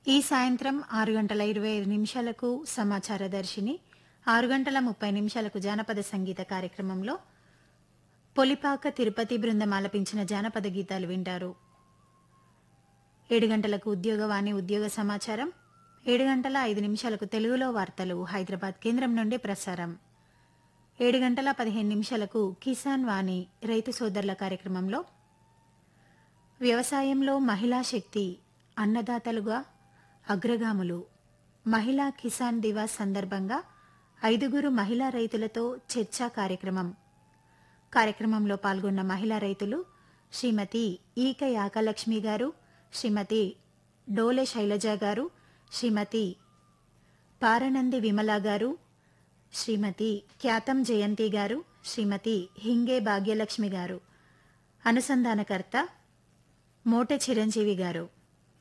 ఈ సాయంత్రం ఆరు గంటల ఇరవై ఐదు నిమిషాలకు సమాచార దర్శిని ఆరు గంటల ముప్పై నిమిషాలకు జానపద సంగీత కార్యక్రమంలో పొలిపాక తిరుపతి బృందం ఆలపించిన జానపద గీతాలు వింటారు ఏడు గంటలకు ఉద్యోగవాణి ఉద్యోగ సమాచారం ఏడు గంటల ఐదు నిమిషాలకు తెలుగులో వార్తలు హైదరాబాద్ కేంద్రం నుండి ప్రసారం ఏడు గంటల పదిహేను నిమిషాలకు కిసాన్ వాణి రైతు సోదరుల కార్యక్రమంలో వ్యవసాయంలో మహిళా శక్తి అన్నదాతలుగా అగ్రగాములు మహిళా కిసాన్ దివాస్ సందర్భంగా ఐదుగురు మహిళా రైతులతో చర్చా కార్యక్రమం కార్యక్రమంలో పాల్గొన్న మహిళా రైతులు శ్రీమతి ఈక యాకలక్ష్మి గారు శ్రీమతి డోలె శైలజ గారు శ్రీమతి పారనంది విమల గారు శ్రీమతి ఖ్యాతం జయంతి గారు శ్రీమతి హింగే భాగ్యలక్ష్మి గారు అనుసంధానకర్త మోటె చిరంజీవి గారు